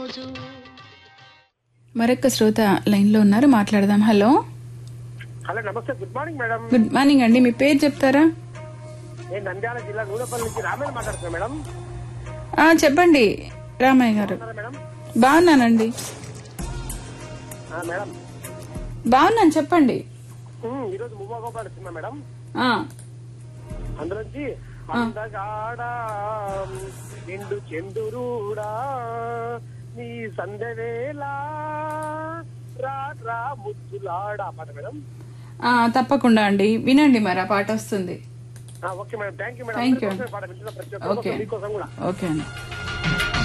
రోజు మరొక శ్రోత లైన్లో ఉన్నారు మాట్లాడదాం హలో హలో నమస్తే good morning madam good morning అండి మీ పేరు చెప్తారా నేను నంద్యాల జిల్లా నూనెపల్లి నుంచి రామయ్య మాట్లాడుతున్నా మేడం ఆ, చెప్పండి రామయ్య గారు ఉన్నారా మేడం బాగున్నానండి ఆ, మేడం బాగున్నాను చెప్పండి ఉమ్, ఈరోజు మువ్వా గోపాల్ సినిమా మేడం ఆ, అందులోంచి అందగాడ నిండు చెందురుడా నీ సందవేళ రా రా ముద్దులాడా పాట మేడం ఆ, తప్పకుండా అండి వినండి మరి ఆ పాట వస్తుంది ఆ, okay madam thank you madam Thank you. అందరికోసమే పాట వింటున్న ప్రతి ఓకే ఒక్కరు మీకోసం కూడా ఓకే అండి